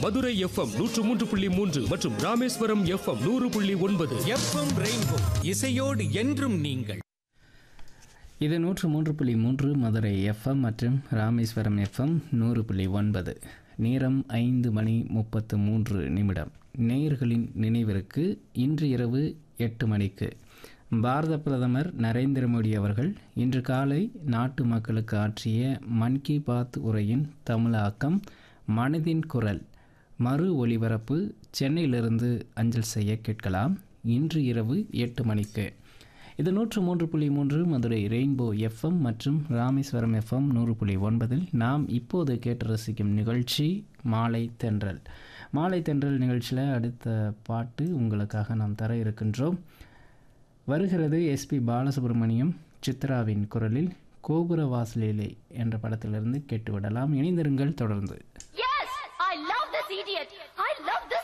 Madurai FM நூற்று மூன்று புள்ளி மூன்று மற்றும் ராமேஸ்வரம் எஃப்எம் நூறு புள்ளி ஒன்பது எஃப்எம் ரெயின்போ இசையோடு என்றும் நீங்கள் இது நூற்று மூன்று புள்ளி மூன்று மதுரை எஃப்எம் மற்றும் ராமேஸ்வரம் எஃப்எம் நூறு புள்ளி ஒன்பது நேரம் ஐந்து மணி முப்பத்து மூன்று நிமிடம் நேயர்களின் நினைவிற்கு இன்று இரவு எட்டு மணிக்கு பாரத பிரதமர் நரேந்திர மோடி அவர்கள் இன்று காலை நாட்டு மக்களுக்கு ஆற்றிய மன் கி பாத் உரையின் தமிழாக்கம் மனதின் குரல் மறு ஒளிபரப்பு சென்னையிலிருந்து அஞ்சல் செய்ய கேட்கலாம் இன்று இரவு எட்டு மணிக்கு இது நூற்று மூன்று புள்ளி மூன்று மதுரை ரெயின்போ எஃப்எம் மற்றும் ராமேஸ்வரம் எஃப்எம் நூறு புள்ளி ஒன்பதில் நாம் இப்போது கேட்டு ரசிக்கும் நிகழ்ச்சி மாலை தென்றல் மாலை தென்றல் நிகழ்ச்சியில் அடுத்த பாட்டு உங்களுக்காக நாம் தர இருக்கின்றோம் வருகிறது எஸ்பி பாலசுப்ரமணியம் சித்ராவின் குரலில் கோபுர வாசலிலே என்ற படத்திலிருந்து கேட்டுவிடலாம் இணைந்திருங்கள் தொடர்ந்து Yes! I love this idiot! I love this